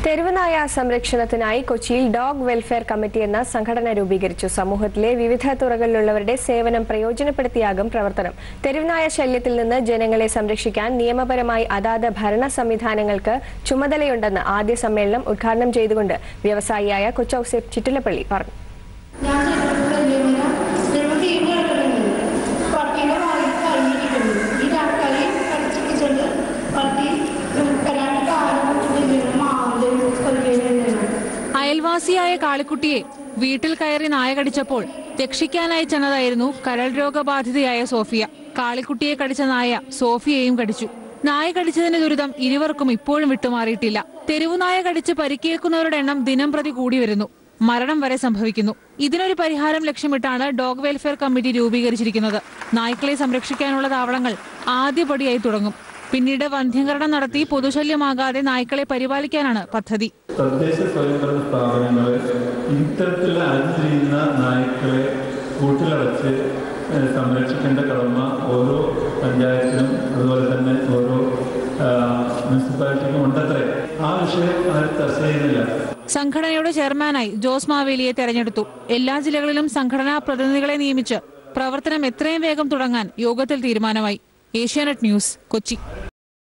തെരുവുനായ സംരക്ഷണത്തിനായി കൊച്ചിയിൽ ഡോഗ് വെൽഫെയർ കമ്മിറ്റി എന്ന സംഘടന രൂപീകരിച്ചു സമൂഹത്തിലെ വിവിധ തുറകളിലുള്ളവരുടെ സേവനം പ്രയോജനപ്പെടുത്തിയാകും പ്രവർത്തനം തെരുവുനായ ശല്യത്തിൽ നിന്ന് ജനങ്ങളെ സംരക്ഷിക്കാൻ നിയമപരമായി അതാത് ഭരണ സംവിധാനങ്ങൾക്ക് ചുമതലയുണ്ടെന്ന് ആദ്യ സമ്മേളനം ഉദ്ഘാടനം ചെയ്തുകൊണ്ട് വ്യവസായിയായ കൊച്ചൌസേപ്പ് ചിറ്റിലപ്പള്ളി പറഞ്ഞു ഞാൻ ചെയ്തിട്ടുള്ള ഇങ്ങനെ നിങ്ങൾ തീർന്നു കിടക്കുന്നുണ്ട് പട്ടിയുടെ വായിൽ കഴിഞ്ഞിരിക്കുന്നു ഈ രാത്രി കടിച്ചിട്ടുണ്ട് പട്ടി കലാണ്ട് കാലം മാവിലും കൊല്ലുന്നുണ്ട് അയൽവാസിയായ കാളിക്കുട്ടിയെ വീട്ടിൽ കയറി നായ കടിച്ചപ്പോൾ രക്ഷിക്കാനായി ചെന്നതായിരുന്നു കരൾ രോഗബാധിതയായ സോഫിയ കാളിക്കുട്ടിയെ കടിച്ച നായ സോഫിയയെയും കടിച്ചു നായ കടിച്ചതിന്റെ ദുരിതം ഇരുവർക്കും ഇപ്പോഴും വിട്ടുമാറിയിട്ടില്ല തെരുവുനായ കടിച്ച് പരിക്കേൽക്കുന്നവരുടെ എണ്ണം ദിനം പ്രതി കൂടി വരുന്നു മരണം വരെ സംഭവിക്കുന്നു ഇതിനൊരു പരിഹാരം ലക്ഷ്യമിട്ടാണ് ഡോഗ് വെൽഫെയർ കമ്മിറ്റി രൂപീകരിച്ചിരിക്കുന്നത് നായ്ക്കളെ സംരക്ഷിക്കാനുള്ള താവളങ്ങൾ ആദ്യപടിയായി തുടങ്ങും പിന്നീട് വന്ധ്യംകരണം നടത്തി പൊതുശല്യമാകാതെ നായ്ക്കളെ പരിപാലിക്കാനാണ് പദ്ധതി തദ്ദേശ സ്വയംഭരണ സ്ഥാപനങ്ങൾ ഇത്തരത്തിലുള്ള അഴിഞ്ഞിരിക്കുന്ന നായ്ക്കളെ കൂട്ടിലടച്ച് ഏഹ്, സംരക്ഷിക്കേണ്ട കടമ ഓരോ പഞ്ചായത്തിനും അതുപോലെ തന്നെ ഓരോ ആ, മുനിസിപ്പാലിറ്റിക്കും ഉണ്ടത്രേ ആ വിഷയം ആരും ചർച്ച ചെയ്യുന്നില്ല സംഘടനയുടെ ചെയർമാനായി ജോസ് മാവേലിയെ തെരഞ്ഞെടുത്തു എല്ലാ ജില്ലകളിലും സംഘടനാ പ്രതിനിധികളെ നിയമിച്ച് പ്രവർത്തനം എത്രയും വേഗം തുടങ്ങാൻ യോഗത്തിൽ തീരുമാനമായി ഏഷ്യാനെറ്റ് ന്യൂസ് കൊച്ചി